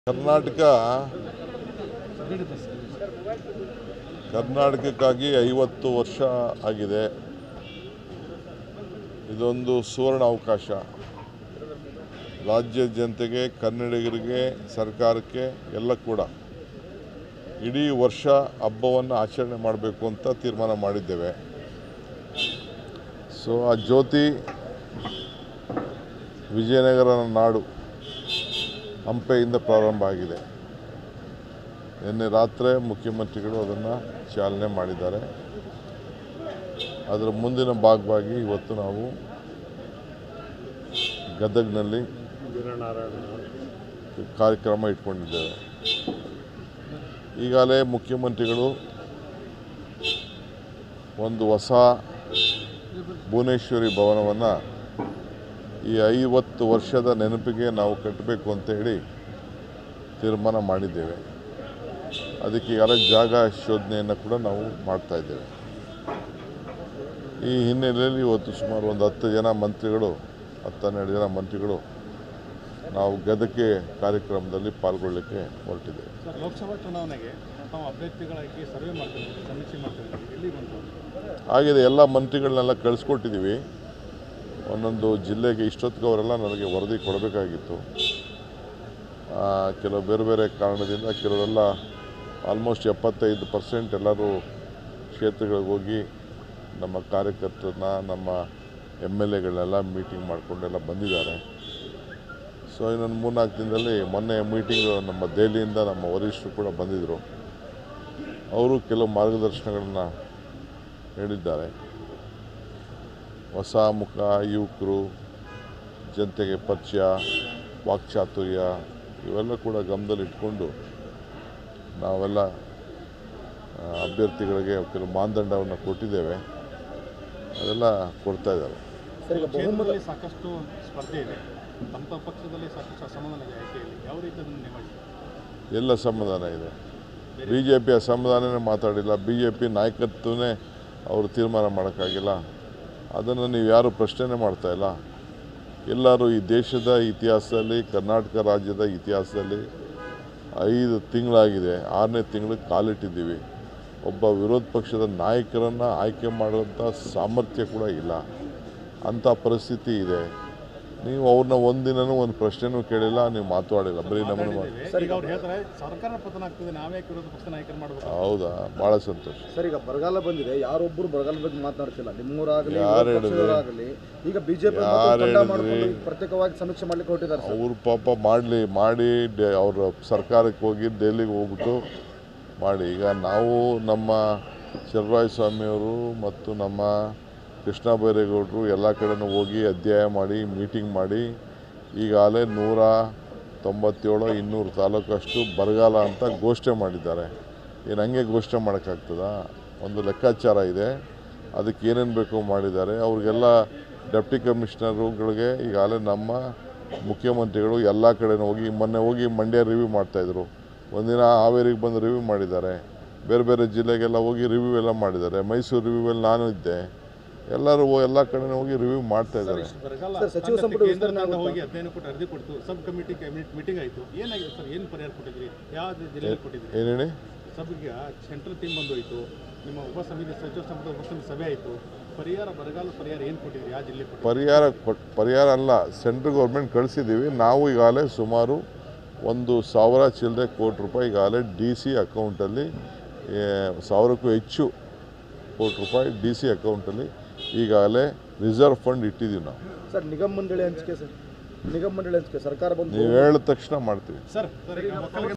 ಕರ್ನಾಟಕ ಕರ್ನಾಟಕಕ್ಕಾಗಿ ಐವತ್ತು ವರ್ಷ ಆಗಿದೆ ಇದೊಂದು ಸುವರ್ಣ ಅವಕಾಶ ರಾಜ್ಯ ಜನತೆಗೆ ಕನ್ನಡಿಗರಿಗೆ ಸರ್ಕಾರಕ್ಕೆ ಎಲ್ಲ ಕೂಡ ಇಡೀ ವರ್ಷ ಹಬ್ಬವನ್ನು ಆಚರಣೆ ಮಾಡಬೇಕು ಅಂತ ತೀರ್ಮಾನ ಮಾಡಿದ್ದೇವೆ ಸೊ ಆ ಜ್ಯೋತಿ ವಿಜಯನಗರ ನಾಡು ಹಂಪೆಯಿಂದ ಪ್ರಾರಂಭ ಆಗಿದೆ ನಿನ್ನೆ ರಾತ್ರಿ ಮುಖ್ಯಮಂತ್ರಿಗಳು ಅದನ್ನು ಚಾಲನೆ ಮಾಡಿದ್ದಾರೆ ಅದರ ಮುಂದಿನ ಭಾಗವಾಗಿ ಇವತ್ತು ನಾವು ಗದಗ್ನಲ್ಲಿ ಕಾರ್ಯಕ್ರಮ ಇಟ್ಕೊಂಡಿದ್ದೇವೆ ಈಗಾಗಲೇ ಮುಖ್ಯಮಂತ್ರಿಗಳು ಒಂದು ಹೊಸ ಭುವನೇಶ್ವರಿ ಭವನವನ್ನು ಈ ಐವತ್ತು ವರ್ಷದ ನೆನಪಿಗೆ ನಾವು ಕಟ್ಟಬೇಕು ಅಂತ ಹೇಳಿ ತೀರ್ಮಾನ ಮಾಡಿದ್ದೇವೆ ಅದಕ್ಕೆ ಈಗಾಗಲೇ ಜಾಗ ಶೋಧನೆಯನ್ನು ಕೂಡ ನಾವು ಮಾಡ್ತಾ ಇದ್ದೇವೆ ಈ ಹಿನ್ನೆಲೆಯಲ್ಲಿ ಇವತ್ತು ಸುಮಾರು ಒಂದು ಹತ್ತು ಜನ ಮಂತ್ರಿಗಳು ಹತ್ತು ಹನ್ನೆರಡು ಜನ ಮಂತ್ರಿಗಳು ನಾವು ಗದಗೆ ಕಾರ್ಯಕ್ರಮದಲ್ಲಿ ಪಾಲ್ಗೊಳ್ಳಲಿಕ್ಕೆ ಹೊರಟಿದ್ದೇವೆ ಸರ್ ಲೋಕಸಭಾ ಚುನಾವಣೆಗೆ ತಾವು ಅಭ್ಯರ್ಥಿಗಳಾಗಿ ಸರ್ವೆ ಮಾಡ್ತೀವಿ ಸಮೀಕ್ಷೆ ಮಾಡ್ತೀವಿ ಎಲ್ಲಿ ಬಂತು ಆಗಿದೆ ಎಲ್ಲ ಮಂತ್ರಿಗಳನ್ನೆಲ್ಲ ಕಳಿಸ್ಕೊಟ್ಟಿದ್ದೀವಿ ಒಂದೊಂದು ಜಿಲ್ಲೆಗೆ ಇಷ್ಟೊತ್ತಿಗೆ ಅವರೆಲ್ಲ ನನಗೆ ವರದಿ ಕೊಡಬೇಕಾಗಿತ್ತು ಆ, ಕೆಲವು ಬೇರೆ ಬೇರೆ ಕಾರಣದಿಂದ ಕೆಲವರೆಲ್ಲ ಆಲ್ಮೋಸ್ಟ್ ಎಪ್ಪತ್ತೈದು ಪರ್ಸೆಂಟ್ ಎಲ್ಲರೂ ಕ್ಷೇತ್ರಗಳಿಗೆ ಹೋಗಿ ನಮ್ಮ ಕಾರ್ಯಕರ್ತರನ್ನ ನಮ್ಮ ಎಮ್ ಎಲ್ ಎಗಳನ್ನೆಲ್ಲ ಮೀಟಿಂಗ್ ಮಾಡಿಕೊಂಡೆಲ್ಲ ಬಂದಿದ್ದಾರೆ ಸೊ ಇನ್ನೊಂದು ಮೂರ್ನಾಲ್ಕು ದಿನದಲ್ಲಿ ಮೊನ್ನೆ ಮೀಟಿಂಗು ನಮ್ಮ ದೆಹಲಿಯಿಂದ ನಮ್ಮ ವರಿಷ್ಠರು ಕೂಡ ಬಂದಿದ್ದರು ಅವರು ಕೆಲವು ಮಾರ್ಗದರ್ಶನಗಳನ್ನು ಹೇಳಿದ್ದಾರೆ ಹೊಸ ಮುಖ ಯುವಕರು ಜನತೆಗೆ ಪರಿಚಯ ವಾಕ್ಚಾತುರ್ಯ ಇವೆಲ್ಲ ಕೂಡ ಗಮನದಲ್ಲಿಟ್ಕೊಂಡು ನಾವೆಲ್ಲ ಆ, ಅಭ್ಯರ್ಥಿಗಳಿಗೆ ಕೆಲವು ಮಾನದಂಡವನ್ನು ಕೊಟ್ಟಿದ್ದೇವೆ ಅದೆಲ್ಲ ಕೊಡ್ತಾ ಇದ್ದಾರೆ ಸರ್ ಈಗ ಬಹುಮತ ಕ್ಷೇತ್ರದಲ್ಲಿ ಸಾಕಷ್ಟು ಸ್ಪರ್ಧೆ ಇದೆ ತಮ್ಮ ತಮ್ಮ ಪಕ್ಷದಲ್ಲಿ ಸಾಕಷ್ಟು ಅಸಮಾಧಾನ ಇದೆ ಆಯ್ಕೆಯಲ್ಲಿ ಯಾವ ರೀತಿ ಅದನ್ನು ನಿಭಾಯಿಸಿ ಎಲ್ಲ ಸಮಾಧಾನ ಇದೆ ಬಿ ಜೆ ಪಿ ಅಸಮಾಧಾನನೇ ಮಾತಾಡಿಲ್ಲ ಬಿ ಜೆ ಪಿ ನಾಯಕತ್ವನೇ ಅವರು ತೀರ್ಮಾನ ಮಾಡೋಕ್ಕಾಗಿಲ್ಲ ಅದನ್ನು ನೀವು ಯಾರು ಪ್ರಶ್ನೆ ಮಾಡ್ತಾ ಇಲ್ಲ ಎಲ್ಲರೂ ಈ ದೇಶದ ಇತಿಹಾಸದಲ್ಲಿ ಕರ್ನಾಟಕ ರಾಜ್ಯದ ಇತಿಹಾಸದಲ್ಲಿ ಐದು ತಿಂಗಳಾಗಿದೆ ಆರನೇ ತಿಂಗಳಿಗೆ ಕಾಲಿಟ್ಟಿದ್ದೀವಿ ಒಬ್ಬ ವಿರೋಧ ಪಕ್ಷದ ನಾಯಕರನ್ನು ಆಯ್ಕೆ ಮಾಡುವಂಥ ಸಾಮರ್ಥ್ಯ ಕೂಡ ಇಲ್ಲ ಅಂಥ ಪರಿಸ್ಥಿತಿ ಇದೆ ನೀವು ಅವ್ರನ್ನ ಒಂದಿನನೂ ಒಂದು ಪ್ರಶ್ನೆನೂ ಕೇಳಿಲ್ಲ ನೀವು ಮಾತಾಡಿಲ್ಲ ಬರೀ ನಮ್ಮನ್ನು ಮಾಡಿ ಮಾತಾಡಿದ್ದೇವೆ. ಈಗ ಅವ್ರು ಹೇಳ್ತಾರೆ ಸರ್ಕಾರ ಪತನ ಆಗ್ತದೆ ನಾವೇ ವಿರೋಧ ಪಕ್ಷ ನಾಯಕರು ಮಾಡಬೇಕು ಹೌದಾ ಭಾಳ ಸಂತೋಷ ಸರ್ ಈಗ ಬರಗಾಲ ಬಂದಿದೆ ಯಾರೊಬ್ಬರು ಬರಗಾಲ ಬಗ್ಗೆ ಮಾತನಾಡ್ತಿಲ್ಲ ನಿಮ್ಮೂರಾಗಲಿ ಯಾರು ವಿರೋಧ ಹೇಳಿದ್ರು? ಪಕ್ಷದವರಾಗಲಿ ಈಗ ಬಿಜೆಪಿ ಯಾರು ತಂಡ ಹೇಳಿದ್ರಿ? ಮಾಡಿಕೊಂಡು ಪ್ರತ್ಯೇಕವಾಗಿ ಸಮೀಕ್ಷೆ ಮಾಡ್ಲಿಕ್ಕೆ ಹೊರಟಿದ್ದಾರೆ ಸರ್ ಅವ್ರು ಪಾಪ ಮಾಡಲಿ ಮಾಡಿ ಡೆ ಅವ್ರ ಸರ್ಕಾರಕ್ಕೆ ಹೋಗಿ ಡೆಲ್ಲಿಗೆ ಹೋಗ್ಬಿಟ್ಟು ಮಾಡಿ ಈಗ ನಾವು ನಮ್ಮ ಚಲರಾಯ ಸ್ವಾಮಿಯವರು ಮತ್ತು ನಮ್ಮ ಕೃಷ್ಣ ಬೈರೇಗೌಡರು ಎಲ್ಲ ಕಡೆನೂ ಹೋಗಿ ಅಧ್ಯಯನ ಮಾಡಿ ಮೀಟಿಂಗ್ ಮಾಡಿ ಈಗಾಗಲೇ ನೂರ ತೊಂಬತ್ತೇಳು ಇನ್ನೂರು ತಾಲೂಕಷ್ಟು ಬರಗಾಲ ಅಂತ ಘೋಷಣೆ ಮಾಡಿದ್ದಾರೆ ಏನು ಹಂಗೆ ಘೋಷಣೆ ಮಾಡೋಕ್ಕಾಗ್ತದ ಒಂದು ಲೆಕ್ಕಾಚಾರ ಇದೆ ಅದಕ್ಕೆ ಏನೇನು ಬೇಕೋ ಮಾಡಿದ್ದಾರೆ ಅವ್ರಿಗೆಲ್ಲ ಡೆಪ್ಟಿ ಕಮಿಷನರುಗಳಿಗೆ ಈಗಾಗಲೇ ನಮ್ಮ ಮುಖ್ಯಮಂತ್ರಿಗಳು ಎಲ್ಲ ಕಡೆನೂ ಹೋಗಿ ಮೊನ್ನೆ ಹೋಗಿ ಮಂಡ್ಯ ರಿವ್ಯೂ ಮಾಡ್ತಾಯಿದ್ರು ಒಂದಿನ ಹಾವೇರಿಗೆ ಬಂದು ರಿವ್ಯೂ ಮಾಡಿದ್ದಾರೆ ಬೇರೆ ಬೇರೆ ಜಿಲ್ಲೆಗೆಲ್ಲ ಹೋಗಿ ರಿವ್ಯೂ ಎಲ್ಲ ಮಾಡಿದ್ದಾರೆ ಮೈಸೂರು ರಿವ್ಯೂವಲ್ಲಿ ನಾನು ಇದ್ದೆ ಎಲ್ಲರೂ ಹೋ- ಎಲ್ಲ ಕಡೆನೂ ಹೋಗಿ ರಿವ್ಯೂ ಮಾಡ್ತಾ ಇದ್ದಾರೆ ಬರಗಾಲ ಸರ್, ಸಚಿವ ಸಾಕಷ್ಟು ಸಂಪುಟ ವಿಸ್ತರಣೆ ಕೇಂದ್ರದಿಂದ ಆಗುತ್ತಾ? ಹೋಗಿ ಅಧ್ಯಯನ ಕೊಟ್ಟು ಅರ್ಜಿ ಕೊಡ್ತು ಸಬ್ ಕಮಿಟಿ ಮೀಟಿಂಗ್ ಆಯಿತು ಏನಾಗಿದೆ ಸರ್ ಏನು ಪರಿಹಾರ ಕೊಟ್ಟಿದ್ರಿ ಯಾವ ಜಿಲ್ಲೆಯಲ್ಲಿ ಕೊಟ್ಟಿದ್ರಿ ಏನು ಹೇಳಿ ಸಭೆಗೆ ಸೆಂಟ್ರಲ್ ಟೀಮ್ ಬಂದೋಯ್ತು ನಿಮ್ಮ ಉಪ ಸಮಿತಿ ಸಚಿವ ಸಂಪುಟ ಉಪ ಸಮಿತಿ ಸಭೆ ಆಯಿತು ಪರಿಹಾರ ಬರಗಾಲ ಪರಿಹಾರ ಏನು ಕೊಟ್ಟಿದ್ರಿ ಯಾವ ಜಿಲ್ಲೆ ಕೊಟ್ಟಿದ್ರಿ ಪರಿಹಾರ ಕೊಟ್ ಪರಿಹಾರ ಅಲ್ಲ ಸೆಂಟ್ರಲ್ ಗೌರ್ಮೆಂಟ್ ಕಳಿಸಿದ್ದೀವಿ ನಾವು ಈಗಾಗಲೇ ಸುಮಾರು ಒಂದು ಸಾವಿರ ಚಿಲ್ಲರೆ ಕೋಟಿ ರೂಪಾಯಿ ಈಗಾಗಲೇ ಡಿ ಸಿ ಅಕೌಂಟಲ್ಲಿ ಏ, ಸಾವಿರಕ್ಕೂ ಹೆಚ್ಚು ಕೋಟಿ ರೂಪಾಯಿ ಡಿ ಸಿ ಅಕೌಂಟಲ್ಲಿ ಈಗಾಗಲೇ ರಿಸರ್ವ್ ಫಂಡ್ ಇಟ್ಟಿದ್ದೀವಿ ನಾವು ಸರ್ ನಿಗಮ ಮಂಡಳಿ ಹಂಚಿಕೆ ಸರ್ ನಿಗಮ ಮಂಡಳಿ ಹಂಚಿಕೆ ಸರ್ಕಾರ ಬಂದು ನೀವು ಹೇಳಿದ ತಕ್ಷಣ ಮಾಡ್ತೀವಿ ಸರ್ ಸರ್ ಈಗ ಒಕ್ಕಲಿಗ